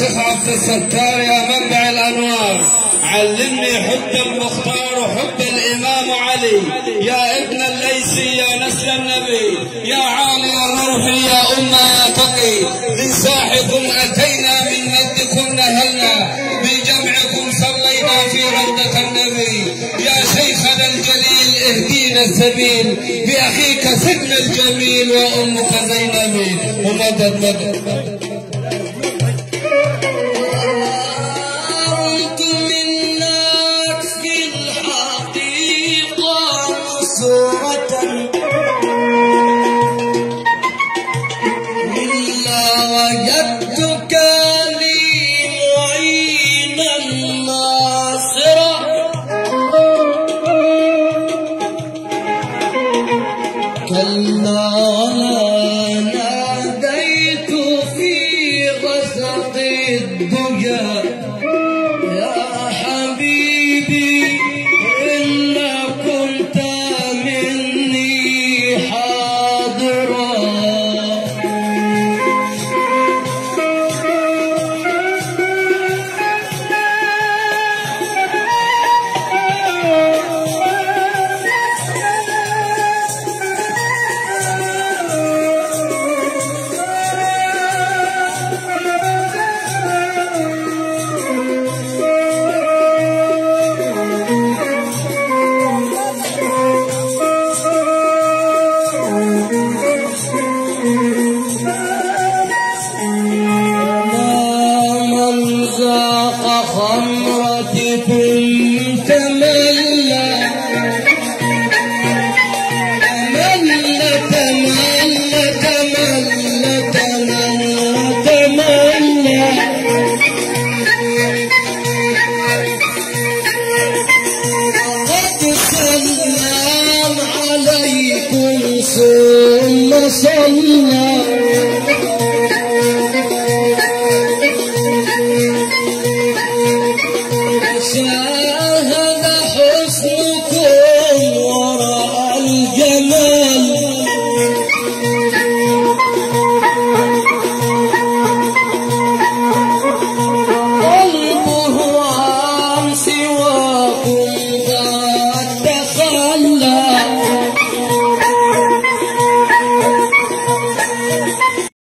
الشيخ عبد الستار يا منبع الانوار علمني حب المختار وحب الامام علي يا ابن الليثي يا نسل النبي يا عالي الروح يا أمة يا تقي من ساحكم أتينا من مدكم نهلنا بجمعكم صلينا في روضة النبي يا شيخنا الجليل اهدينا السبيل بأخيك سيدنا الجميل وأمك زينب ومدد مدد أنتم الناس في الحقيقة صورة إلا وجدتك لي معينا ناصرا كلا ولا ناديت في غسق الدجى يا حبيبي إلا كنت مني حاضرا من ذاق خمرتكم تملى تملى تملى تملى تملى تملى قد سلم عليكم ثم صلى شاهد